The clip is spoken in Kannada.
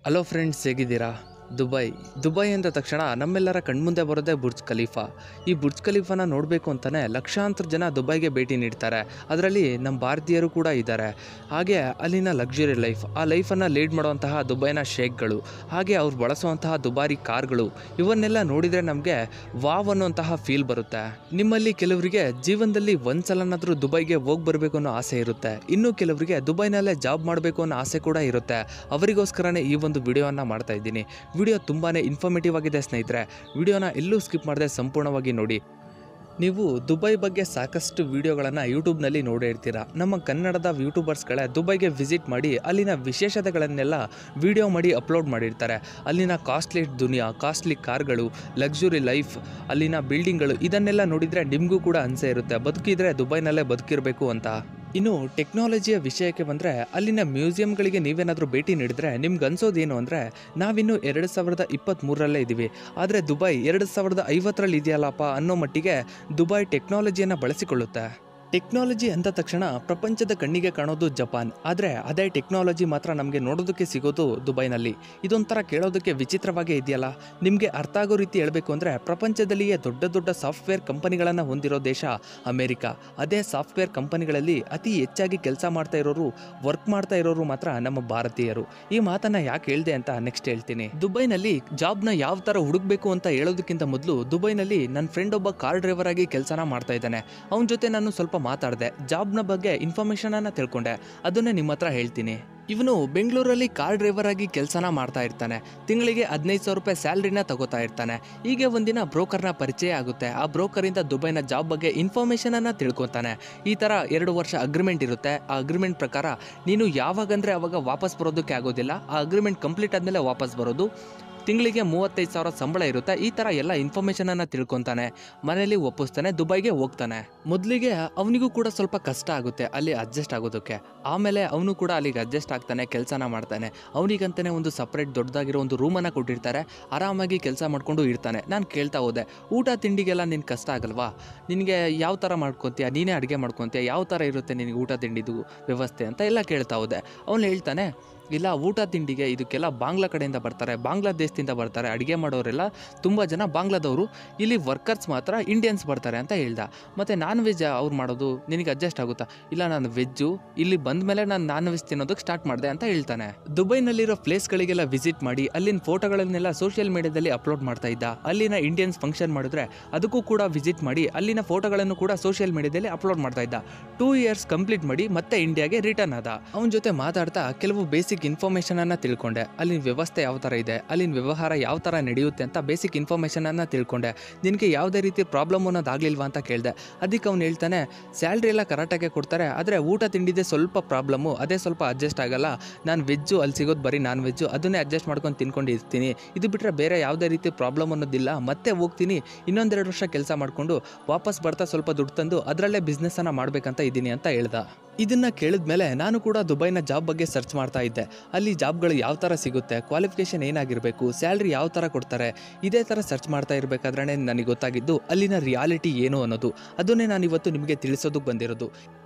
ಹಲೋ ಫ್ರೆಂಡ್ಸ್ ಹೇಗಿದ್ದೀರಾ ದುಬೈ ದುಬೈ ಅಂದ ತಕ್ಷಣ ನಮ್ಮೆಲ್ಲರ ಕಣ್ಮುಂದೆ ಬರೋದೇ ಬುರ್ಜ್ ಖಲೀಫಾ ಈ ಬುರ್ಜ್ ಖಲೀಫಾನ ನೋಡಬೇಕು ಅಂತಲೇ ಲಕ್ಷಾಂತರ ಜನ ದುಬೈಗೆ ಭೇಟಿ ನೀಡ್ತಾರೆ ಅದರಲ್ಲಿ ನಮ್ಮ ಭಾರತೀಯರು ಕೂಡ ಇದ್ದಾರೆ ಹಾಗೆ ಅಲ್ಲಿನ ಲಕ್ಸುರಿ ಲೈಫ್ ಆ ಲೈಫನ್ನು ಲೀಡ್ ಮಾಡುವಂತಹ ದುಬೈನ ಶೇಕ್ಗಳು ಹಾಗೆ ಅವ್ರು ಬಳಸುವಂತಹ ದುಬಾರಿ ಕಾರ್ಗಳು ಇವನ್ನೆಲ್ಲ ನೋಡಿದರೆ ನಮಗೆ ವಾವ್ ಅನ್ನುವಂತಹ ಫೀಲ್ ಬರುತ್ತೆ ನಿಮ್ಮಲ್ಲಿ ಕೆಲವರಿಗೆ ಜೀವನದಲ್ಲಿ ಒಂದ್ಸಲನಾದರೂ ದುಬೈಗೆ ಹೋಗಿ ಬರಬೇಕು ಅನ್ನೋ ಆಸೆ ಇರುತ್ತೆ ಇನ್ನು ಕೆಲವರಿಗೆ ದುಬೈನಲ್ಲೇ ಜಾಬ್ ಮಾಡಬೇಕು ಅನ್ನೋ ಆಸೆ ಕೂಡ ಇರುತ್ತೆ ಅವರಿಗೋಸ್ಕರನೇ ಈ ಒಂದು ವಿಡಿಯೋವನ್ನು ಮಾಡ್ತಾ ಇದ್ದೀನಿ ವಿಡಿಯೋ ತುಂಬಾ ಇನ್ಫಾರ್ಮೇಟಿವ್ ಆಗಿದೆ ಸ್ನೇಹಿತರೆ ವಿಡಿಯೋನ ಎಲ್ಲೂ ಸ್ಕಿಪ್ ಮಾಡದೆ ಸಂಪೂರ್ಣವಾಗಿ ನೋಡಿ ನೀವು ದುಬೈ ಬಗ್ಗೆ ಸಾಕಷ್ಟು ವಿಡಿಯೋಗಳನ್ನು ಯೂಟ್ಯೂಬ್ನಲ್ಲಿ ನೋಡೇ ಇರ್ತೀರಾ ನಮ್ಮ ಕನ್ನಡದ ಯೂಟ್ಯೂಬರ್ಸ್ಗಳೇ ದುಬೈಗೆ ವಿಸಿಟ್ ಮಾಡಿ ಅಲ್ಲಿನ ವಿಶೇಷತೆಗಳನ್ನೆಲ್ಲ ವಿಡಿಯೋ ಮಾಡಿ ಅಪ್ಲೋಡ್ ಮಾಡಿರ್ತಾರೆ ಅಲ್ಲಿನ ಕಾಸ್ಟ್ಲಿ ದುನಿಯಾ ಕಾಸ್ಟ್ಲಿ ಕಾರ್ಗಳು ಲಕ್ಸುರಿ ಲೈಫ್ ಅಲ್ಲಿನ ಬಿಲ್ಡಿಂಗ್ಗಳು ಇದನ್ನೆಲ್ಲ ನೋಡಿದರೆ ನಿಮಗೂ ಕೂಡ ಅನಿಸೆ ಇರುತ್ತೆ ಬದುಕಿದ್ರೆ ದುಬೈನಲ್ಲೇ ಬದುಕಿರಬೇಕು ಅಂತ ಇನ್ನು ಟೆಕ್ನಾಲಜಿಯ ವಿಷಯಕ್ಕೆ ಬಂದರೆ ಅಲ್ಲಿನ ಮ್ಯೂಸಿಯಂಗಳಿಗೆ ನೀವೇನಾದರೂ ಭೇಟಿ ನೀಡಿದ್ರೆ ನಿಮ್ಗೆ ಅನ್ಸೋದೇನು ಅಂದರೆ ನಾವಿನ್ನು ಎರಡು ಸಾವಿರದ ಇಪ್ಪತ್ತ್ಮೂರರಲ್ಲೇ ಇದ್ದೀವಿ ಆದರೆ ದುಬೈ ಎರಡು ಸಾವಿರದ ಐವತ್ತರಲ್ಲಿ ಇದೆಯಲ್ಲಪ್ಪ ಅನ್ನೋ ಮಟ್ಟಿಗೆ ದುಬೈ ಟೆಕ್ನಾಲಜಿಯನ್ನು ಬಳಸಿಕೊಳ್ಳುತ್ತೆ ಟೆಕ್ನಾಲಜಿ ಅಂದ ತಕ್ಷಣ ಪ್ರಪಂಚದ ಕಣ್ಣಿಗೆ ಕಾಣೋದು ಜಪಾನ್ ಆದರೆ ಅದೇ ಟೆಕ್ನಾಲಜಿ ಮಾತ್ರ ನಮಗೆ ನೋಡೋದಕ್ಕೆ ಸಿಗೋದು ದುಬೈನಲ್ಲಿ ಇದೊಂಥರ ಕೇಳೋದಕ್ಕೆ ವಿಚಿತ್ರವಾಗೇ ಇದೆಯಲ್ಲ ನಿಮಗೆ ಅರ್ಥ ಆಗೋ ರೀತಿ ಹೇಳಬೇಕು ಅಂದರೆ ಪ್ರಪಂಚದಲ್ಲಿಯೇ ದೊಡ್ಡ ದೊಡ್ಡ ಸಾಫ್ಟ್ವೇರ್ ಕಂಪನಿಗಳನ್ನು ಹೊಂದಿರೋ ದೇಶ ಅಮೆರಿಕ ಅದೇ ಸಾಫ್ಟ್ವೇರ್ ಕಂಪನಿಗಳಲ್ಲಿ ಅತಿ ಹೆಚ್ಚಾಗಿ ಕೆಲಸ ಮಾಡ್ತಾ ಇರೋರು ವರ್ಕ್ ಮಾಡ್ತಾ ಇರೋರು ಮಾತ್ರ ನಮ್ಮ ಭಾರತೀಯರು ಈ ಮಾತನ್ನ ಯಾಕೆ ಹೇಳ್ದೆ ಅಂತ ನೆಕ್ಸ್ಟ್ ಹೇಳ್ತೀನಿ ದುಬೈನಲ್ಲಿ ಜಾಬ್ನ ಯಾವ ಥರ ಹುಡುಕ್ಬೇಕು ಅಂತ ಹೇಳೋದಕ್ಕಿಂತ ಮೊದಲು ದುಬೈನಲ್ಲಿ ನನ್ನ ಫ್ರೆಂಡ್ ಒಬ್ಬ ಕಾರ್ ಡ್ರೈವರ್ ಆಗಿ ಕೆಲಸನ ಮಾಡ್ತಾ ಇದ್ದಾನೆ ಅವನ ಜೊತೆ ನಾನು ಸ್ವಲ್ಪ ಮಾತಾಡಿದೆ ಜಾಬ್ನ ಬಗ್ಗೆ ಇನ್ಫಾರ್ಮೇಷನ್ ಅನ್ನ ತಿಳ್ಕೊಂಡೆ ಅದನ್ನೇ ನಿಮ್ಮ ಹತ್ರ ಹೇಳ್ತೀನಿ ಇವನು ಬೆಂಗಳೂರಲ್ಲಿ ಕಾರ್ ಡ್ರೈವರ್ ಆಗಿ ಕೆಲಸನ ಮಾಡ್ತಾ ಇರ್ತಾನೆ ತಿಂಗಳಿಗೆ ಹದಿನೈದು ಸಾವಿರ ರೂಪಾಯಿ ಸ್ಯಾಲ್ರಿನ ತಗೋತಾ ಇರ್ತಾನೆ ಹೀಗೆ ಒಂದಿನ ಬ್ರೋಕರ್ನ ಪರಿಚಯ ಆಗುತ್ತೆ ಆ ಬ್ರೋಕರಿಂದ ದುಬೈನ ಜಾಬ್ ಬಗ್ಗೆ ಇನ್ಫಾರ್ಮೇಷನ್ ಅನ್ನ ತಿಳ್ಕೊತಾನೆ ಈ ಥರ ಎರಡು ವರ್ಷ ಅಗ್ರಿಮೆಂಟ್ ಇರುತ್ತೆ ಆ ಅಗ್ರಿಮೆಂಟ್ ಪ್ರಕಾರ ನೀನು ಯಾವಾಗಂದ್ರೆ ಅವಾಗ ವಾಪಸ್ ಬರೋದಕ್ಕೆ ಆಗೋದಿಲ್ಲ ಆ ಅಗ್ರಿಮೆಂಟ್ ಕಂಪ್ಲೀಟ್ ಆದಮೇಲೆ ವಾಪಸ್ ಬರೋದು ತಿಂಗಳಿಗೆ ಮೂವತ್ತೈದು ಸಾವಿರ ಸಂಬಳ ಇರುತ್ತೆ ಈ ಥರ ಎಲ್ಲ ಇನ್ಫಾರ್ಮೇಷನನ್ನು ತಿಳ್ಕೊತಾನೆ ಮನೆಯಲ್ಲಿ ಒಪ್ಪಿಸ್ತಾನೆ ದುಬೈಗೆ ಹೋಗ್ತಾನೆ ಮೊದಲಿಗೆ ಅವನಿಗೂ ಕೂಡ ಸ್ವಲ್ಪ ಕಷ್ಟ ಆಗುತ್ತೆ ಅಲ್ಲಿ ಅಡ್ಜಸ್ಟ್ ಆಗೋದಕ್ಕೆ ಆಮೇಲೆ ಅವನು ಕೂಡ ಅಲ್ಲಿಗೆ ಅಡ್ಜಸ್ಟ್ ಆಗ್ತಾನೆ ಕೆಲಸನ ಮಾಡ್ತಾನೆ ಅವನಿಗಂತಾನೆ ಒಂದು ಸಪ್ರೇಟ್ ದೊಡ್ಡದಾಗಿರೋ ಒಂದು ರೂಮನ್ನು ಕೊಟ್ಟಿರ್ತಾರೆ ಆರಾಮಾಗಿ ಕೆಲಸ ಮಾಡ್ಕೊಂಡು ಇರ್ತಾನೆ ನಾನು ಕೇಳ್ತಾ ಹೋದೆ ಊಟ ತಿಂಡಿಗೆಲ್ಲ ನಿನ್ ಕಷ್ಟ ಆಗಲ್ವಾ ನಿನಗೆ ಯಾವ ಥರ ಮಾಡ್ಕೊತೀಯ ನೀನೇ ಅಡುಗೆ ಮಾಡ್ಕೊತೀಯ ಯಾವ ಥರ ಇರುತ್ತೆ ನಿನಗೆ ಊಟ ತಿಂಡಿದು ವ್ಯವಸ್ಥೆ ಅಂತ ಎಲ್ಲ ಕೇಳ್ತಾ ಹೋದೆ ಅವನು ಹೇಳ್ತಾನೆ ಇಲ್ಲ ಊಟ ತಿಂಡಿಗೆ ಇದಕ್ಕೆಲ್ಲ ಬಾಂಗ್ಲಾ ಕಡೆಯಿಂದ ಬರ್ತಾರೆ ಬಾಂಗ್ಲಾದೇಶದಿಂದ ಬರ್ತಾರೆ ಅಡುಗೆ ಮಾಡೋರೆಲ್ಲ ತುಂಬ ಜನ ಬಾಂಗ್ಲಾದವರು ಇಲ್ಲಿ ವರ್ಕರ್ಸ್ ಮಾತ್ರ ಇಂಡಿಯನ್ಸ್ ಬರ್ತಾರೆ ಅಂತ ಹೇಳ್ದ ಮತ್ತು ನಾನ್ ವೆಜ್ ಅವ್ರು ಮಾಡೋದು ನಿನಗೆ ಅಡ್ಜಸ್ಟ್ ಆಗುತ್ತಾ ಇಲ್ಲ ನಾನು ವೆಜ್ಜು ಇಲ್ಲಿ ಬಂದ ಮೇಲೆ ನಾನು ನಾನ್ ವೆಜ್ ತಿನ್ನೋದಕ್ಕೆ ಸ್ಟಾರ್ಟ್ ಮಾಡಿದೆ ಅಂತ ಹೇಳ್ತಾನೆ ದುಬೈನಲ್ಲಿರೋ ಪ್ಲೇಸ್ಗಳಿಗೆಲ್ಲ ವಿಸಿಟ್ ಮಾಡಿ ಅಲ್ಲಿನ ಫೋಟೋಗಳನ್ನೆಲ್ಲ ಸೋಷಿಯಲ್ ಮೀಡಿಯಾದಲ್ಲಿ ಅಪ್ಲೋಡ್ ಮಾಡ್ತಾ ಇದ್ದ ಅಲ್ಲಿನ ಇಂಡಿಯನ್ಸ್ ಫಂಕ್ಷನ್ ಮಾಡಿದ್ರೆ ಅದಕ್ಕೂ ಕೂಡ ವಿಸಿಟ್ ಮಾಡಿ ಅಲ್ಲಿನ ಫೋಟೋಗಳನ್ನು ಕೂಡ ಸೋಷಿಯಲ್ ಮೀಡಿಯಾದಲ್ಲಿ ಅಪ್ಲೋಡ್ ಮಾಡ್ತಾ ಇದ್ದ ಟೂ ಇಯರ್ಸ್ ಕಂಪ್ಲೀಟ್ ಮಾಡಿ ಮತ್ತೆ ಇಂಡಿಯಾಗೆ ರಿಟರ್ನ್ ಆದ ಅವನ ಜೊತೆ ಮಾತಾಡ್ತಾ ಕೆಲವು ಬೇಸಿಕ್ ಇನ್ಫಾರ್ಮೇಷನ್ ಅನ್ನ ತಿಳ್ಕೊಂಡೆ ಅಲ್ಲಿನ ವ್ಯವಸ್ಥೆ ಯಾವ ಥರ ಇದೆ ಅಲ್ಲಿನ ವ್ಯವಹಾರ ಯಾವ ಥರ ನಡೆಯುತ್ತೆ ಅಂತ ಬೇಸಿಕ್ ಇನ್ಫಾರ್ಮೇಷನ್ ಅನ್ನ ತಿಳ್ಕೊಂಡೆ ನಿನಗೆ ಯಾವುದೇ ರೀತಿ ಪ್ರಾಬ್ಲಮ್ ಅನ್ನೋದಾಗ್ಲಿಲ್ವಾ ಅಂತ ಕೇಳಿದೆ ಅದಕ್ಕೆ ಅವ್ನು ಹೇಳ್ತಾನೆ ಸ್ಯಾಲ್ರಿ ಎಲ್ಲ ಕರೆಕ್ಟಾಗೆ ಕೊಡ್ತಾರೆ ಆದರೆ ಊಟ ತಿಂಡಿದೆ ಸ್ವಲ್ಪ ಪ್ರಾಬ್ಲಮ್ಮು ಅದೇ ಸ್ವಲ್ಪ ಅಡ್ಜಸ್ಟ್ ಆಗಲ್ಲ ನಾನು ವೆಜ್ಜು ಅಲ್ಲಿ ಸಿಗೋದು ಬರೀ ನಾನ್ ವೆಜ್ಜು ಅದನ್ನೇ ಅಡ್ಜಸ್ಟ್ ಮಾಡ್ಕೊಂಡು ತಿನ್ಕೊಂಡು ಇರ್ತೀನಿ ಇದು ಬಿಟ್ಟರೆ ಬೇರೆ ಯಾವುದೇ ರೀತಿ ಪ್ರಾಬ್ಲಮ್ ಅನ್ನೋದಿಲ್ಲ ಮತ್ತೆ ಹೋಗ್ತೀನಿ ಇನ್ನೊಂದೆರಡು ವರ್ಷ ಕೆಲಸ ಮಾಡಿಕೊಂಡು ವಾಪಸ್ ಬರ್ತಾ ಸ್ವಲ್ಪ ದುಡ್ಡು ತಂದು ಅದರಲ್ಲೇ ಬಿಸ್ನೆಸ್ಸನ್ನು ಮಾಡಬೇಕಂತ ಇದ್ದೀನಿ ಅಂತ ಹೇಳ್ದ ಇದನ್ನ ಕೇಳಿದ್ಮೇಲೆ ನಾನು ಕೂಡ ದುಬೈನ ಜಾಬ್ ಬಗ್ಗೆ ಸರ್ಚ್ ಮಾಡ್ತಾ ಇದ್ದೆ ಅಲ್ಲಿ ಜಾಬ್ಗಳು ಯಾವ ಥರ ಸಿಗುತ್ತೆ ಕ್ವಾಲಿಫಿಕೇಶನ್ ಏನಾಗಿರಬೇಕು ಸ್ಯಾಲ್ರಿ ಯಾವ ಥರ ಕೊಡ್ತಾರೆ ಇದೇ ಥರ ಸರ್ಚ್ ಮಾಡ್ತಾ ಇರಬೇಕಾದ್ರೆ ನನಗೆ ಗೊತ್ತಾಗಿದ್ದು ಅಲ್ಲಿನ ರಿಯಾಲಿಟಿ ಏನು ಅನ್ನೋದು ಅದನ್ನೇ ನಾನು ಇವತ್ತು ನಿಮಗೆ ತಿಳಿಸೋದಕ್ಕೆ ಬಂದಿರೋದು